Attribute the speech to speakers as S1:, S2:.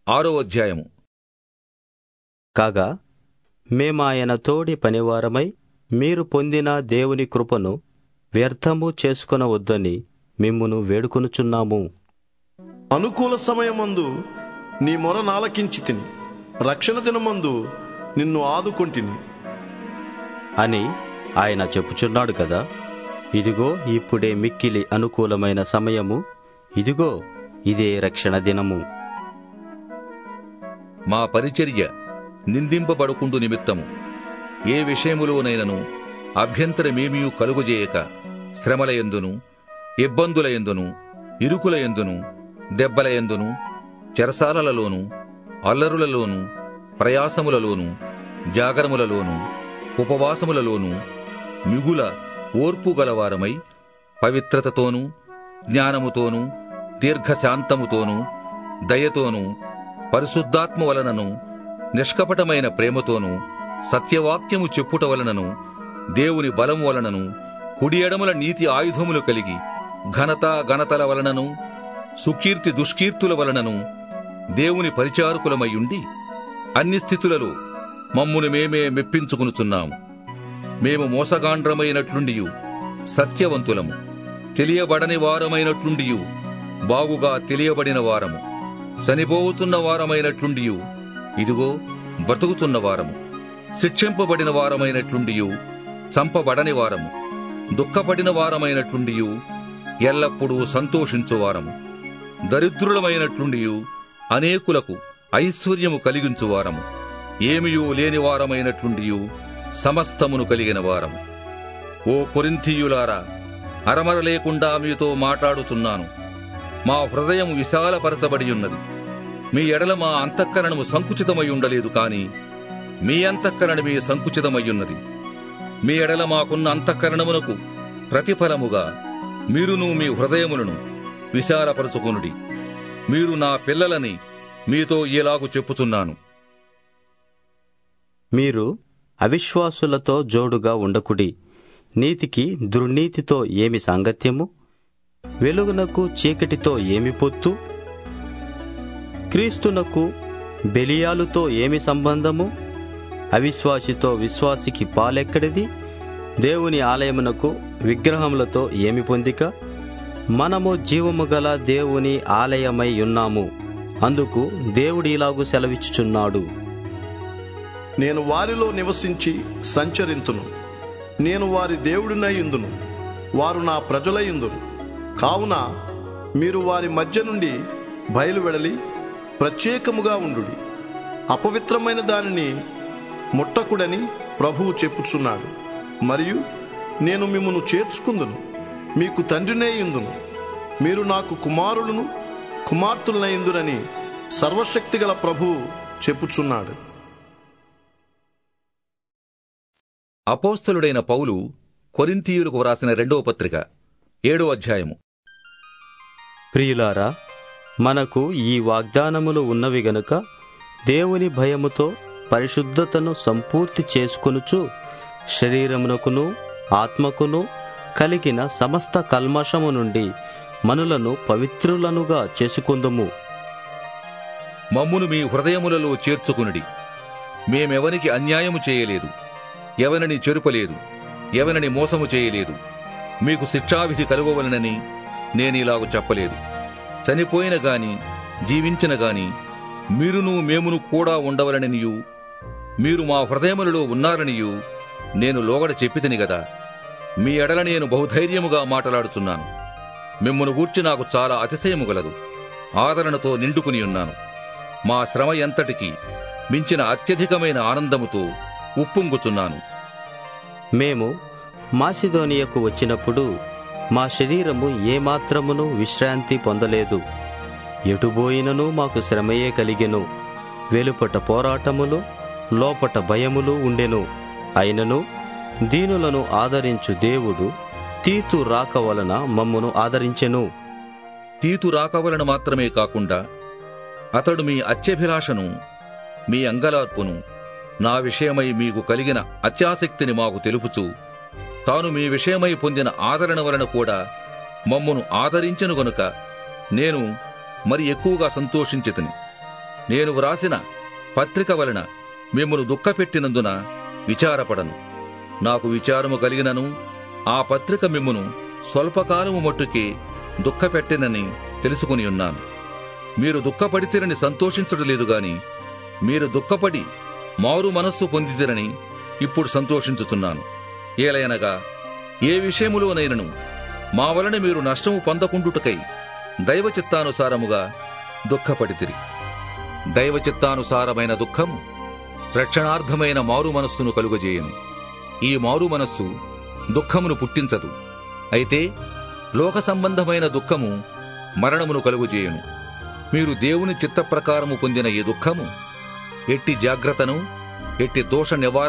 S1: ఆరో అధ్యాయము
S2: కాగా మేమాయన తోడి పనివారమై మీరు పొందిన దేవుని కృపను వ్యర్థము చేసుకొనవద్దని మిమ్మును వేడుకొనుచున్నాము
S3: అనుకూల సమయమందు నీ మొర నాలకించి తిని రక్షణ దినమందు నిన్ను ఆదుకొంటిని
S2: అని ఆయన చెప్పుచున్నాడు కదా ఇదిగో ఇప్పుడే మిక్కిలి అనుకూలమైన సమయము ఇదిగో ఇదే రక్షణ దినము
S1: మా పరిచర్య నిందింపబడుకుండు నిమిత్తము ఏ విషయములోనైనను అభ్యంతరమేమియూ కలుగుజేయక శ్రమలయందును ఇబ్బందులయందును ఇరుకులయందును దెబ్బలయందును చెరసాలలలోను అల్లరులలోను ప్రయాసములలోను జాగరములలోను ఉపవాసములలోను మిగుల ఓర్పు గలవారమై పవిత్రతతోనూ జ్ఞానముతోనూ దీర్ఘశాంతముతోనూ దయతోనూ పరిశుద్ధాత్మ వలనను నిష్కపటమైన ప్రేమతోనూ సత్యవాక్యము చెప్పుట వలనను దేవుని బలము వలనను కుడి ఎడమల నీతి ఆయుధములు కలిగి ఘనత ఘనతల వలనను సుకీర్తి దుష్కీర్తుల వలనను దేవుని పరిచారకులమయ్యుండి అన్ని స్థితులలో మమ్మును మేమే మెప్పించుకునుచున్నాము మేము మోసగాండ్రమైనట్లుండియు సత్యవంతులము తెలియబడని వారమైనట్లుండియు బాగుగా తెలియబడిన వారము చనిపోవుచున్న వారమైనట్లుండియు ఇదిగో బ్రతుకుచున్న వారము శిక్షింపబడిన వారమైనట్లుండియు చంపబడని వారము దుఃఖపడిన వారమైనట్లుండియు ఎల్లప్పుడూ సంతోషించువారము దరిద్రులమైనట్లుండియు అనేకులకు ఐశ్వర్యము కలిగించువారము ఏమియూ లేని వారమైనట్లుండియు సమస్తమును కలిగిన వారము ఓ కొరింథీయులారా అరమర లేకుండా మీతో మాట్లాడుచున్నాను మా హృదయం విశాలపరచబడి ఉన్నది మీ ఎడల మా అంతఃకరణము సంకుచితమై ఉండలేదు కాని మీ అంతఃకరణమే సంకుచితమయ్యున్నది మీ ఎడల మాకున్న అంతఃకరణమునకు ప్రతిఫలముగా మీరును మీ హృదయములను విశాలపరచుకొనుడి మీరు నా పిల్లలని మీతో ఇలాగు చెప్పుచున్నాను
S2: మీరు అవిశ్వాసులతో జోడుగా ఉండకుడి నీతికి దుర్నీతితో ఏమి సాంగత్యము వెలుగునకు చీకటితో ఏమి పొత్తు క్రీస్తునకు బెలియాలుతో ఏమి సంబంధము అవిశ్వాసితో విశ్వాసికి పాలెక్కడిది దేవుని ఆలయమునకు విగ్రహములతో ఏమి పొందిక మనము జీవము గల దేవుని ఆలయమై ఉన్నాము అందుకు దేవుడు ఇలాగు సెలవిచ్చుచున్నాడు
S3: నేను వారిలో నివసించి సంచరింతును నేను వారి దేవుడినయ్యుందును వారు నా ప్రజలయ్యుందురు కావున మీరు వారి మధ్య నుండి బయలువెడలి ప్రత్యేకముగా ఉండుడి అపవిత్రమైన దానిని ముట్టకుడని ప్రభువు చెప్పుచున్నాడు మరియు నేను మిమ్మను చేర్చుకుందును మీకు తండ్రినేయుందును మీరు నాకు కుమారులను కుమార్తెలనయుందురని సర్వశక్తిగల ప్రభువు చెప్పుచున్నాడు
S1: అపోస్తలుడైన పౌలు కొరింథీయులకు వ్రాసిన రెండవ పత్రిక ఏడో అధ్యాయము
S2: ప్రియులారా మనకు ఈ వాగ్దానములు ఉన్నవి గనుక దేవుని భయముతో పరిశుద్ధతను సంపూర్తి చేసుకొనుచు శరీరమునకును ఆత్మకును కలిగిన సమస్త కల్మషము నుండి మనులను పవిత్రులనుగా చేసుకుందుము
S1: మమ్మును మీ హృదయములలో చేర్చుకునుడి మేమెవనికి అన్యాయము చేయలేదు ఎవరిని చెరుపలేదు ఎవరిని మోసము చేయలేదు మీకు శిక్షావిధి కలుగవలనని నేనిలాగు చెప్పలేదు చనిపోయిన గాని జీవించిన గాని మీరును మేమును కూడా ఉండవలననియు మీరు మా హృదయములలో ఉన్నారనియు నేను లోగడ చెప్పితిని గదా మీ ఎడల నేను బహుధైర్యముగా మాటలాడుచున్నాను మిమ్మను గూర్చి నాకు చాలా అతిశయము గలదు ఆదరణతో నిండుకుని ఉన్నాను మా శ్రమ ఎంతటికి మించిన అత్యధికమైన ఆనందముతో ఉప్పొంగుచున్నాను
S2: మేము మాసిదోనియకు వచ్చినప్పుడు మా శరీరము ఏమాత్రమును విశ్రాంతి పొందలేదు ఎటుబోయినను మాకు శ్రమయే కలిగెను వెలుపట పోరాటములు లోపట భయములు ఉండెను అయినను దీనులను ఆదరించు దేవుడు తీతు రాక వలన మమ్మును ఆదరించెను
S1: తీతు రాకవలన మాత్రమే కాకుండా అతడు మీ అత్యభిలాషను మీ అంగలార్పును నా విషయమై మీకు కలిగిన అత్యాసక్తిని మాకు తెలుపుచు తాను మీ విషయమై పొందిన ఆదరణ వలన కూడా మమ్మును ఆదరించెను గనుక నేను మరి ఎక్కువగా సంతోషించితిని నేను వ్రాసిన పత్రిక వలన మిమ్మను దుఃఖపెట్టినందున విచారపడను నాకు విచారము కలిగినను ఆ పత్రిక మిమ్మును స్వల్పకాలము మట్టుకే దుఃఖపెట్టినని తెలుసుకుని ఉన్నాను మీరు దుఃఖపడితిరని సంతోషించడలేదు గాని మీరు దుఃఖపడి మారు మనస్సు పొందితిరని ఇప్పుడు సంతోషించుతున్నాను ఏలయనగా ఏ విషయములోనైనను మా వలన మీరు నష్టము పొందకుండుటకై దైవ చిత్తానుసారముగా దుఃఖపడితిరి దైవ చిత్తానుసారమైన దుఃఖము రక్షణార్థమైన మారు మనస్సును కలుగజేయను ఈ మారు మనస్సు దుఃఖమును పుట్టించదు అయితే లోక సంబంధమైన దుఃఖము మరణమును కలుగుచేయును మీరు దేవుని చిత్త ప్రకారము పొందిన ఈ దుఃఖము ఎట్టి జాగ్రత్తను ఎట్టి దోష నివారణ